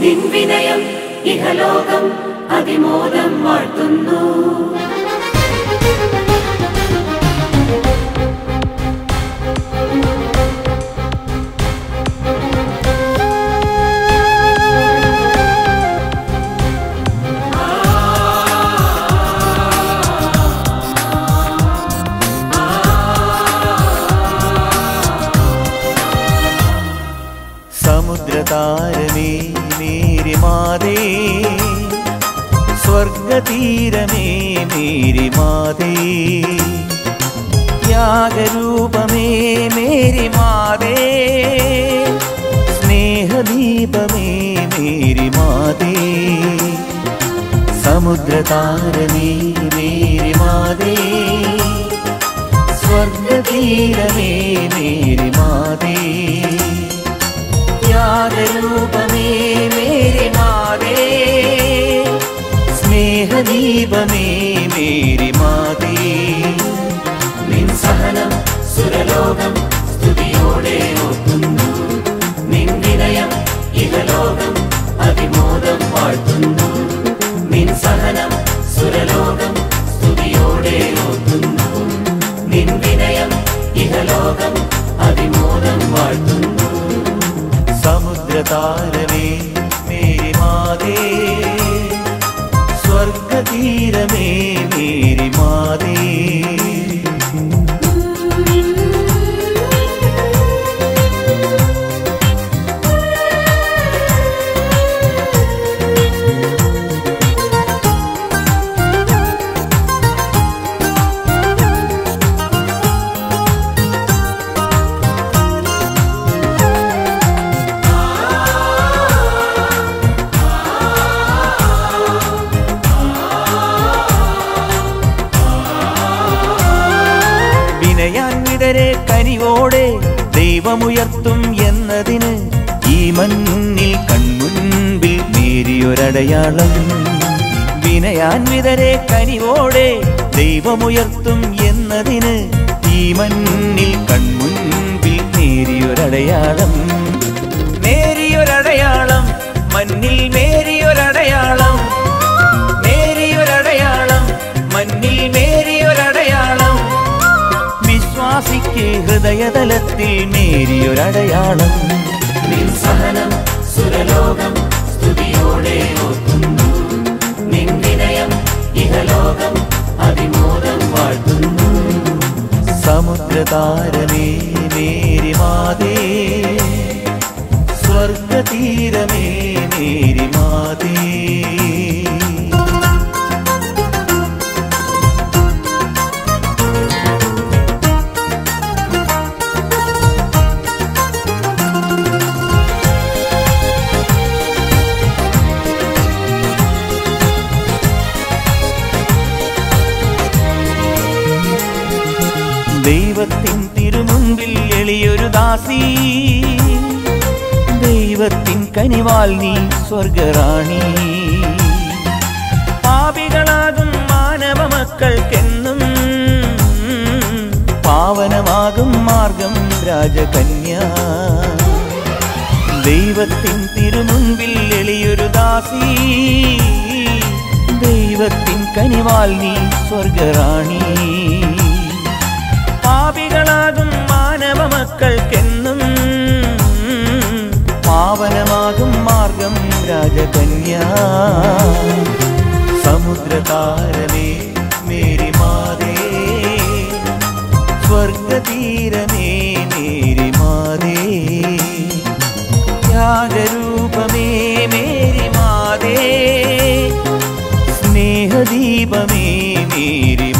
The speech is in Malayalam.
നിൻ വിനയം ഇഹലോകം അതിമോദം വാഴ്ത്തുന്നു സമുദ്രതാരമേ മേരി മാതേ സ്വർഗതീരമേ മേരി മാതേ ത്യാഗരൂപമേ മേരി മാതേ സ്നേഹദീപമേ മേരി മാതേ സമുദ്രതാരമേ മേരി മാതേ സ്വർഗതീരമേ മേരി മാതേ ത്യാഗരൂപമേ മേരി മാതേ സ്നേഹദീപമേ മേരി മാതേ നിൻ സഹനം സുരലോകം സ്തുതിയോടെ ഓർക്കുന്നു നിൻ വിനയം ഇഹലോകം അതിമോദം വാഴ്ത്തുന്നു നിൻ സഹനം സുരലോകം സ്തുതിയോടെ ഓർക്കുന്നു നിൻ വിനയം ഇഹലോകം അതിമോദം വാഴ്ത്തുന്നു സമുദ്രതാരമേ മേരി മാതേ സ്വർഗതീരമേ മേരി മാതേ വിനയാൻവിതരെ കനിവോടെ ദൈവമുയർത്തും എന്നതിന് ഈ മണ്ണിൽ കൺമുൻപിൽ നേരിയൊരടയാളം വിനയാൻവിതരെ കനിവോടെ ദൈവമുയർത്തും എന്നതിന് ഈ മണ്ണിൽ കൺമുൻപിൽ നേരിയൊരടയാളം നേരിയൊരടയാളം മണ്ണിൽ മേരിയൊരടയാളം മേരിയൊരടയാളം മണ്ണിൽ മേരിയൊരടയാളം വിശ്വാസിക്ക് ഹൃദയതലത്തിൽ മേരിയൊരടയാളം നിൻ സഹനം സുരലോകം സ്തുതിയോടെ ഓർക്കുന്നു നിൻ വിനയം ഇഹലോകം അതിമോദം വാഴ്ത്തുന്നു സമുദ്രതാരമേ മേരി മാതേ സ്വർഗതീരമേ മേരി മാതേ ദൈവത്തിൻ തിരുമുൻപിൽ എളിയൊരു ദാസി ദൈവത്തിൻ കനിവാൽ നീ സ്വർഗറാണി പാപികളാകും മാനവ മക്കൾക്കെന്നും പാവനമാകും മാർഗം രാജകന്യ ദൈവത്തിൻ തിരുമുൻപിൽ എളിയൊരു ദാസി ദൈവത്തിൻ കനിവാൽ നീ സ്വർഗറാണി പാപികളാകും മാനവ മക്കൾക്കെന്നും പാവനമാകും മാർഗം രാജകന്യ സമുദ്രതാരമേ മേരി മാതേ സ്വർഗതീരമേ മേരി മാതേ ത്യാഗരൂപമേ മേരി മാതേ സ്നേഹദീപമേ മേരി